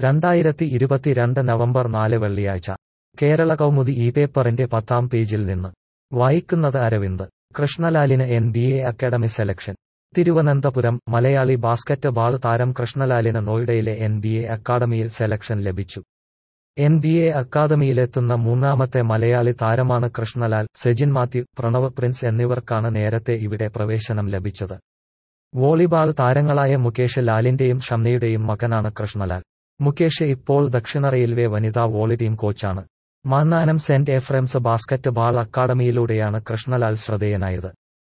രണ്ടായിരത്തി ഇരുപത്തിരണ്ട് നവംബർ നാല് വെള്ളിയാഴ്ച കേരള കൗമുദി ഈ പേപ്പറിന്റെ പത്താം പേജിൽ നിന്ന് വായിക്കുന്നത് അരവിന്ദ് കൃഷ്ണലാലിന് N B A academy selection Thiruvananthapuram Malayali basketball താരം കൃഷ്ണലാലിന് നോയിഡയിലെ എൻ ബി എ അക്കാഡമിയിൽ സെലക്ഷൻ ലഭിച്ചു എൻ ബി എ അക്കാദമിയിലെത്തുന്ന മൂന്നാമത്തെ മലയാളി താരമാണ് കൃഷ്ണലാൽ സെജിൻ മാത്യു പ്രണവ് പ്രിൻസ് എന്നിവർക്കാണ് നേരത്തെ ഇവിടെ പ്രവേശനം ലഭിച്ചത് വോളിബാൾ താരങ്ങളായ മുകേഷ് ലാലിന്റെയും ഷംനയുടെയും മകനാണ് കൃഷ്ണലാൽ മുകേഷ് ഇപ്പോൾ ദക്ഷിണ റെയിൽവേ വനിതാ വോളി ടീം കോച്ചാണ് Mannanam Saint Ephrem's basketball അക്കാദമിയിലൂടെയാണ് കൃഷ്ണലാൽ ശ്രദ്ധേയനായത്